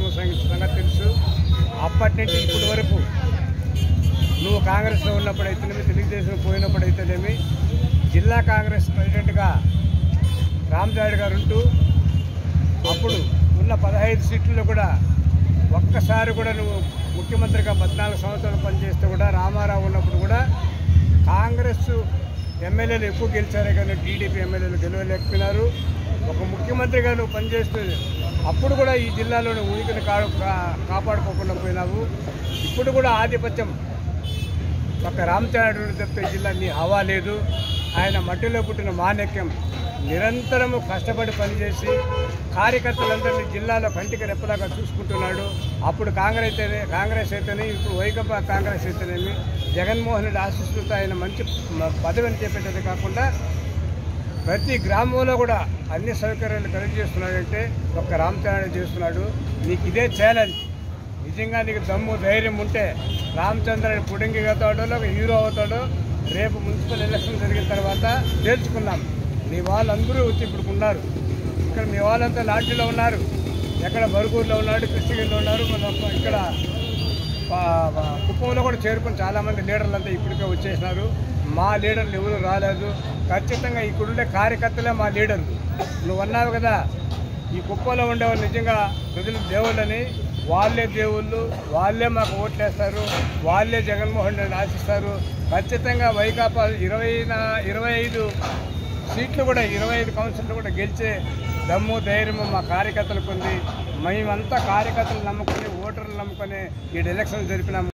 సంగతి సంగతి తెలుసు అప్పటి నుంచి ఇప్పటి వరకు నువ్వు కాంగ్రెస్లో ఉన్నప్పుడు అయితేనేమి తెలుగుదేశం పోయినప్పుడు అయితేనేమి జిల్లా కాంగ్రెస్ ప్రెసిడెంట్గా రామజాడ్ గారు ఉంటూ అప్పుడు ఉన్న పదహైదు సీట్లలో కూడా ఒక్కసారి కూడా నువ్వు ముఖ్యమంత్రిగా పద్నాలుగు సంవత్సరాలు పనిచేస్తే కూడా రామారావు ఉన్నప్పుడు కూడా కాంగ్రెస్ ఎమ్మెల్యేలు ఎక్కువ గెలిచారే కానీ టీడీపీ ఎమ్మెల్యేలు గెలవలేకపోయినారు ఒక ముఖ్యమంత్రిగా నువ్వు పనిచేస్తూ అప్పుడు కూడా ఈ జిల్లాలోని ఉనికిని కా కా- కాపాడుకోకుండా పోయినావు ఇప్పుడు కూడా ఆధిపత్యం ఒక రామచంద్రుడు తప్పే జిల్లా నీ హవా లేదు ఆయన మట్టిలో పుట్టిన మాణిక్యం నిరంతరము కష్టపడి పనిచేసి కార్యకర్తలందరినీ జిల్లాలో కంటికి రెప్పలాగా చూసుకుంటున్నాడు అప్పుడు కాంగ్రెస్ అయితేనే కాంగ్రెస్ అయితేనే ఇప్పుడు వైకపా కాంగ్రెస్ అయితేనేమి జగన్మోహన్ రెడ్డి ఆశిస్తులతో ఆయన మంచి మ- పదవిని చేపట్టేది కాకుండా ప్రతి గ్రామంలో కూడా అన్ని సౌకర్యాలు కలిగి చేస్తున్నాడంటే ఒక్క రామచంద్రుడు చేస్తున్నాడు నీకు ఇదే ఛాలెంజ్ నిజంగా నీకు దమ్ము ధైర్యం ఉంటే రామచంద్రుడు పుడింగి అవుతాడో లేక హీరో అవుతాడో రేపు మున్సిపల్ ఎలక్షన్ జరిగిన తర్వాత తేల్చుకుందాం నీ వాళ్ళందరూ వచ్చి ఇప్పుడు ఉన్నారు ఇక్కడ మీ వాళ్ళంతా లాడ్జిలో ఉన్నారు ఎక్కడ బరుగురులో ఉన్నాడు కృష్ణగిరిలో ఉన్నారు మన ఇక్కడ పా- పా- కుప్పంలో కూడా చేరుకొని చాలామంది లీడర్లు అంతా ఇప్పటికే వచ్చేసినారు మా లీడర్లు ఎవరు రాలేదు ఖచ్చితంగా ఇక్కడుండే కార్యకర్తలే మా లీడర్లు నువ్వు అన్నావు కదా ఈ కుప్పంలో ఉండేవాళ్ళు నిజంగా ప్రజలు దేవుళ్ళని వాళ్ళే దేవుళ్ళు వాళ్ళే మాకు ఓట్లేస్తారు వాళ్ళే జగన్మోహన్ రెడ్డి ఆశిస్తారు ఖచ్చితంగా వైకాపా ఇరవై నా- ఇరవై ఐదు సీట్లు కూడా ఇరవై ఐదు కౌన్సిల్లో కూడా గెలిచే దమ్ము ధైర్యము మా కార్యకర్తలకు ఉంది మేమంతా కార్యకర్తలు నమ్ముకొని ఓటర్లు నమ్ముకొని ఈ ఎలక్షన్ జరిపినాము